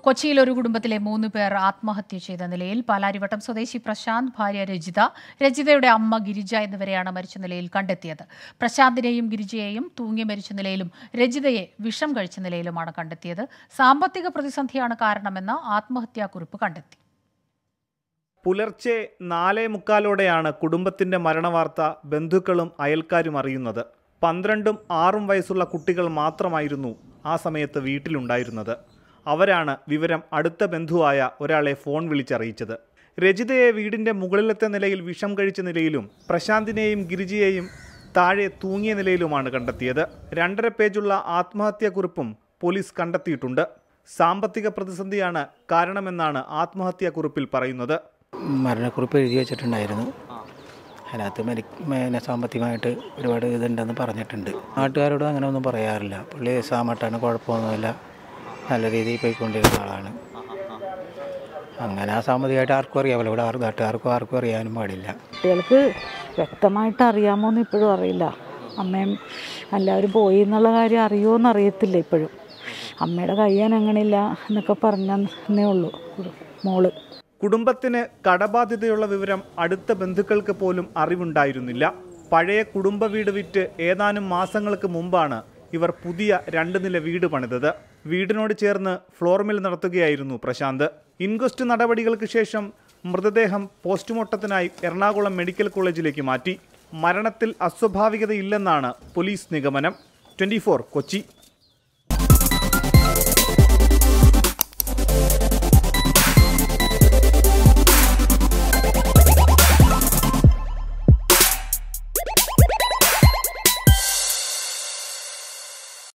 കൊച്ചിയിൽ ഒരു കുടുംബത്തിലെ മൂന്ന് പേർ ആത്മഹത്യ ചെയ്ത നിലയിൽ പാലാരിവട്ടം സ്വദേശി പ്രശാന്ത് ഭാര്യ രജിത രജിതയുടെ അമ്മ ഗിരിജ എന്നിവരെയാണ് മരിച്ച നിലയിൽ കണ്ടെത്തിയത് പ്രശാന്തിനെയും ഗിരിജയെയും തൂങ്ങി മരിച്ച നിലയിലും രജിതയെ വിഷം കഴിച്ച നിലയിലുമാണ് കണ്ടെത്തിയത് സാമ്പത്തിക പ്രതിസന്ധിയാണ് കാരണമെന്ന് ആത്മഹത്യാക്കുറിപ്പ് കണ്ടെത്തി പുലർച്ചെ നാലേ മുക്കാലോടെയാണ് കുടുംബത്തിന്റെ മരണവാർത്ത ബന്ധുക്കളും അയൽക്കാരും അറിയുന്നത് പന്ത്രണ്ടും ആറും വയസ്സുള്ള കുട്ടികൾ മാത്രമായിരുന്നു ആ സമയത്ത് വീട്ടിലുണ്ടായിരുന്നത് അവരാണ് വിവരം അടുത്ത ബന്ധുവായ ഒരാളെ ഫോൺ വിളിച്ചറിയിച്ചത് രജിതയെ വീടിന്റെ മുകളിലത്തെ നിലയിൽ വിഷം കഴിച്ച നിലയിലും പ്രശാന്തിനെയും ഗിരിജയെയും താഴെ തൂങ്ങിയ നിലയിലുമാണ് കണ്ടെത്തിയത് രണ്ടര പേജുള്ള ആത്മഹത്യാക്കുറിപ്പും പോലീസ് കണ്ടെത്തിയിട്ടുണ്ട് സാമ്പത്തിക പ്രതിസന്ധിയാണ് കാരണമെന്നാണ് ആത്മഹത്യാക്കുറിപ്പിൽ പറയുന്നത് മരണക്കുറിപ്പ് എഴുതി വെച്ചിട്ടുണ്ടായിരുന്നു അതിനകത്ത് മരി പിന്നെ സാമ്പത്തികമായിട്ട് ഒരുപാട് ഇതുണ്ടെന്ന് പറഞ്ഞിട്ടുണ്ട് നാട്ടുകാരോട് അങ്ങനെ ഒന്നും പറയാറില്ല പുള്ളി സാമട്ടാണ് കുഴപ്പമൊന്നുമില്ല നല്ല രീതിയിൽ പോയിക്കൊണ്ടിരുന്ന ആളാണ് അങ്ങനെ ആ സാമ്പത്തികമായിട്ട് ആർക്കും അറിയാമല്ലോ ഇവിടെ ആർക്കും നാട്ടുകാർക്കും ആർക്കും അറിയാനും പാടില്ല കുട്ടികൾക്ക് വ്യക്തമായിട്ട് അറിയാമോന്ന് ഇപ്പോഴും അറിയില്ല അമ്മയും എല്ലാവരും പോയി എന്നുള്ള കാര്യം അറിയുമോന്ന് അറിയത്തില്ല ഇപ്പോഴും അമ്മയുടെ കയ്യാൻ അങ്ങനെയില്ല എന്നൊക്കെ പറഞ്ഞേ ഉള്ളൂ മോള് കുടുംബത്തിന് കടബാധ്യതയുള്ള വിവരം അടുത്ത ബന്ധുക്കൾക്ക് പോലും അറിവുണ്ടായിരുന്നില്ല പഴയ കുടുംബ വീട് വിറ്റ് ഏതാനും മാസങ്ങൾക്ക് മുമ്പാണ് ഇവർ പുതിയ രണ്ട് നില വീട് പണിതത് വീടിനോട് ചേർന്ന് ഫ്ലോർ മിൽ നടത്തുകയായിരുന്നു പ്രശാന്ത് ഇൻക്വസ്റ്റ് നടപടികൾക്ക് ശേഷം മൃതദേഹം പോസ്റ്റ്മോർട്ടത്തിനായി എറണാകുളം മെഡിക്കൽ കോളേജിലേക്ക് മാറ്റി മരണത്തിൽ അസ്വാഭാവികതയില്ലെന്നാണ് പോലീസ് നിഗമനം ട്വന്റി കൊച്ചി